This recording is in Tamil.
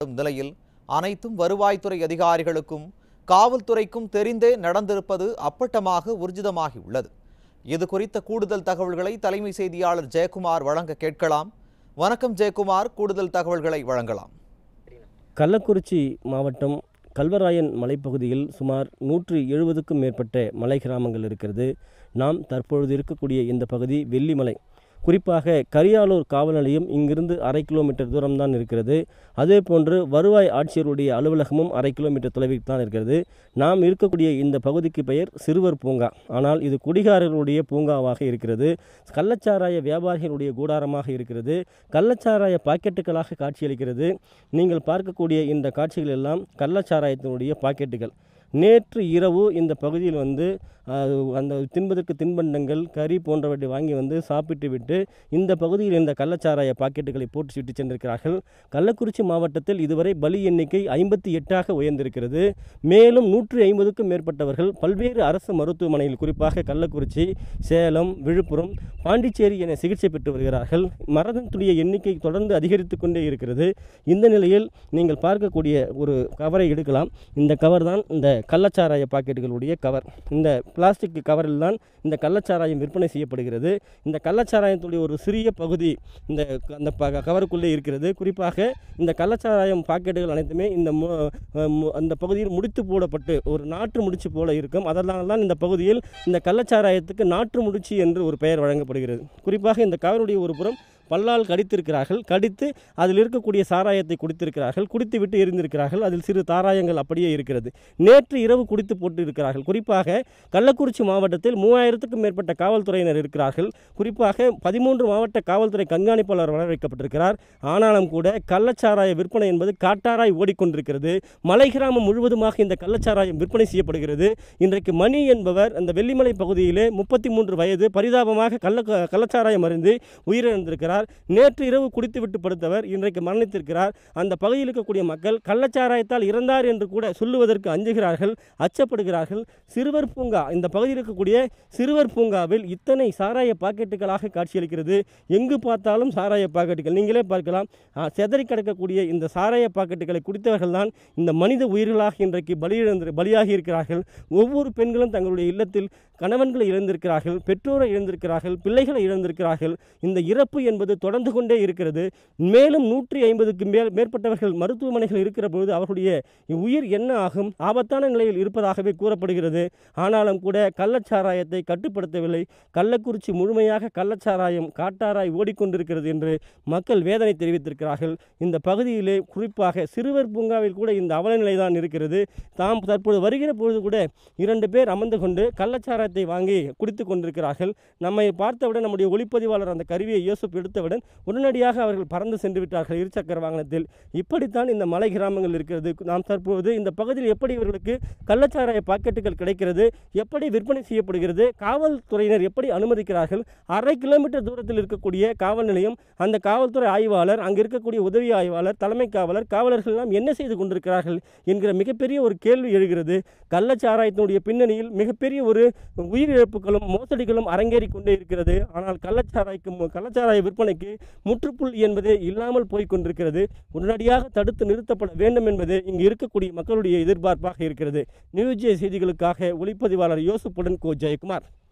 நிலையில் அனைத்தும் வருவாய்த்துறை அதிகாரிகளுக்கும் காவல்துறைக்கும் தெரிந்தே நடந்திருப்பது அப்பட்டமாக ஊர்ஜிதமாகியுள்ளது இது குறித்த கூடுதல் தகவல்களை தலைமை செய்தியாளர் ஜெயக்குமார் வழங்க கேட்கலாம் வணக்கம் ஜெயக்குமார் கூடுதல் தகவல்களை வழங்கலாம் கள்ளக்குறிச்சி மாவட்டம் கல்வராயன் மலைப்பகுதியில் சுமார் நூற்று எழுபதுக்கும் மேற்பட்ட மலை கிராமங்கள் இருக்கிறது நாம் தற்பொழுது இருக்கக்கூடிய இந்த பகுதி வெள்ளிமலை குறிப்பாக கரியாலூர் காவல் நிலையம் இங்கிருந்து அரை கிலோமீட்டர் தூரம்தான் இருக்கிறது அதே போன்று வருவாய் ஆட்சியருடைய அலுவலகமும் அரை கிலோமீட்டர் தொலைவில் தான் இருக்கிறது நாம் இருக்கக்கூடிய இந்த பகுதிக்கு பெயர் சிறுவர் பூங்கா ஆனால் இது குடிகாரர்களுடைய பூங்காவாக இருக்கிறது கள்ளச்சாராய வியாபாரிகளுடைய கூடாரமாக இருக்கிறது கள்ளச்சாராய பாக்கெட்டுகளாக காட்சியளிக்கிறது நீங்கள் பார்க்கக்கூடிய இந்த காட்சிகள் எல்லாம் கள்ளச்சாராயத்தினுடைய பாக்கெட்டுகள் நேற்று இரவு இந்த பகுதியில் வந்து அஹ், அந்த தின்பதற்கு தின்பண்டங்கள் கறி போன்றவற்றை வாங்கி வந்து சாப்பிட்டு விட்டு இந்த பகுதியில் இந்த கள்ளச்சாராய பாக்கெட்டுகளை போட்டு சுட்டு சென்றிருக்கிறார்கள் கள்ளக்குறிச்சி மாவட்டத்தில் இதுவரை பலி எண்ணிக்கை ஐம்பத்தி எட்டாக உயர்ந்திருக்கிறது மேலும் நூற்றி ஐம்பதுக்கும் மேற்பட்டவர்கள் பல்வேறு அரசு மருத்துவமனையில் குறிப்பாக கள்ளக்குறிச்சி சேலம் விழுப்புரம் பாண்டிச்சேரி என சிகிச்சை பெற்று வருகிறார்கள் மரணத்துடைய எண்ணிக்கை தொடர்ந்து அதிகரித்து கொண்டே இருக்கிறது இந்த நிலையில் நீங்கள் பார்க்கக்கூடிய ஒரு கவரை எடுக்கலாம் இந்த கவர் தான் இந்த கள்ளச்சாராய பாக்கெட்டுகளுடைய கவர் இந்த பிளாஸ்டிக் கவரில் தான் இந்த கள்ளச்சாராயம் விற்பனை செய்யப்படுகிறது இந்த கள்ளச்சாராயத்துடைய ஒரு சிறிய பகுதி இந்த அந்த ப- கவருக்குள்ளே இருக்கிறது குறிப்பாக இந்த கள்ளச்சாராயம் பாக்கெட்டுகள் அனைத்துமே இந்த மு- மு- அந்த பகுதியில் முடித்து போடப்பட்டு ஒரு நாற்று முடிச்சு போல இருக்கும் அதனால தான் இந்த பகுதியில் இந்த கள்ளச்சாராயத்துக்கு நாற்று முடிச்சு என்று ஒரு பெயர் வழங்கப்படுகிறது குறிப்பாக இந்த கவருடைய ஒரு புறம் பல்லால் கடித்திருக்கிறார்கள் கடித்து அதில் இருக்கக்கூடிய சாராயத்தை குடித்திருக்கிறார்கள் குடித்து விட்டு எரிந்திருக்கிறார்கள் அதில் சிறு தாராயங்கள் அப்படியே இருக்கிறது நேற்று இரவு குடித்து போட்டு இருக்கிறார்கள் குறிப்பாக கள்ளக்குறிச்சி மாவட்டத்தில் மூவாயிரத்துக்கும் மேற்பட்ட காவல்துறையினர் இருக்கிறார்கள் குறிப்பாக பதிமூன்று மாவட்ட காவல்துறை கண்காணிப்பாளர் வர வைக்கப்பட்டிருக்கிறார் ஆனாலும் கூட கள்ளச்சாராய விற்பனை என்பது காட்டாராய் ஓடிக்கொண்டிருக்கிறது மலை கிராமம் முழுவதுமாக இந்த கள்ளச்சாராயம் விற்பனை செய்யப்படுகிறது இன்றைக்கு மணி என்பவர் அந்த வெள்ளிமலை பகுதியிலே முப்பத்தி மூன்று வயது பரிதாபமாக கள்ள கள்ளச்சாராயம் அறிந்து உயிரிழந்திருக்கிறார் நேற்று இரவு குடித்துவிட்டு படுத்தவர் இன்றைக்கு மரணித்திருக்கிறார் அந்த பகுதியில் இருக்கக்கூடிய மக்கள் கள்ளச்சாராயத்தால் இறந்தார் என்று கூட சொல்லுவதற்கு அஞ்சுகிறார்கள் அச்சப்படுகிறார்கள் சிறுவர் பூங்கா இந்த பகுதியில் இருக்கக்கூடிய சிறுவர் பூங்காவில் இத்தனை சாராய பாக்கெட்டுகளாக காட்சியளிக்கிறது எங்கு பார்த்தாலும் சாராய பாக்கெட்டுகள் நீங்களே பார்க்கலாம் ஆ, சிதறி கிடக்கக்கூடிய இந்த சாராய பாக்கெட்டுகளை குடித்தவர்கள் தான் இந்த மனித உயிர்களாக இன்றைக்கு பலியிழந்து பலியாகி இருக்கிறார்கள் ஒவ்வொரு பெண்களும் தங்களுடைய இல்லத்தில் கணவன்களை இழந்திருக்கிறார்கள் பெற்றோரை இழந்திருக்கிறார்கள் பிள்ளைகளை இழந்திருக்கிறார்கள் இந்த இறப்பு என்பது தொடர்ந்து கொண்டே இருக்கிறது மேலும் நூற்றி ஐம்பதுக்கு மேல் மேற்பட்டவர்கள் மருத்துவமனைகள் இருக்கிற பொழுது அவர்களுடைய உயிர் என்ன ஆகும் ஆபத்தான நிலையில் இருப்பதாகவே கூறப்படுகிறது ஆனாலும் கூட கள்ளச்சாராயத்தை கட்டுப்படுத்தவில்லை கள்ளக்குறிச்சி முழுமையாக கள்ளச்சாராயம் காட்டாராய் ஓடிக்கொண்டிருக்கிறது என்று மக்கள் வேதனை தெரிவித்திருக்கிறார்கள் இந்த பகுதியிலே குறிப்பாக சிறுவர் பூங்காவில் கூட இந்த அவலநிலை தான் இருக்கிறது தாம் தற்போது வருகிற பொழுது கூட இரண்டு பேர் அமர்ந்து கொண்டு கள்ளச்சாராயத்தை வாங்கி குடித்து கொண்டிருக்கிறார்கள் நம்மை பார்த்தவுடன் நம்முடைய ஒளிப்பதிவாளர் அந்த கருவியை யோசிப்பு எடுத்தவுடன் உடனடியாக அவர்கள் பறந்து சென்று விட்டார்கள் இருசக்கர வாகனத்தில் இப்படித்தான் இந்த மலை கிராமங்கள் இருக்கிறது நாம் தற்போது இந்த பகுதியில் எப்படி இவர்களுக்கு கள்ளச்சாராய பாக்கெட்டுகள் கிடைக்கிறது எப்படி விற்பனை செய்யப்படுகிறது காவல்துறையினர் எப்படி அனுமதிக்கிறார்கள் அரை கிலோமீட்டர் தூரத்தில் இருக்கக்கூடிய காவல் நிலையம் அந்த காவல்துறை ஆய்வாளர் அங்கு இருக்கக்கூடிய உதவி ஆய்வாளர் தலைமை காவலர் காவலர்கள் எல்லாம் என்ன செய்து கொண்டிருக்கிறார்கள் என்கிற மிகப்பெரிய ஒரு கேள்வி எழுகிறது கள்ளச்சாராயத்தினுடைய பின்னணியில் மிகப்பெரிய ஒரு உயிரிழப்புகளும் மோசடிகளும் அரங்கேறி கொண்டே இருக்கிறது ஆனால் கள்ளச்சாராய்க்கும் கள்ளச்சாராய விற்பனைக்கு முற்றுப்புள்ளி என்பது இல்லாமல் போய் கொண்டிருக்கிறது உடனடியாக தடுத்து நிறுத்தப்பட வேண்டும் என்பது இங்கு இருக்கக்கூடிய மக்களுடைய எதிர்பார்ப்பாக இருக்கிறது நியூஸ் ஜே செய்திகளுக்காக ஒளிப்பதிவாளர் யோசுப்புடன் கோ ஜெயக்குமார்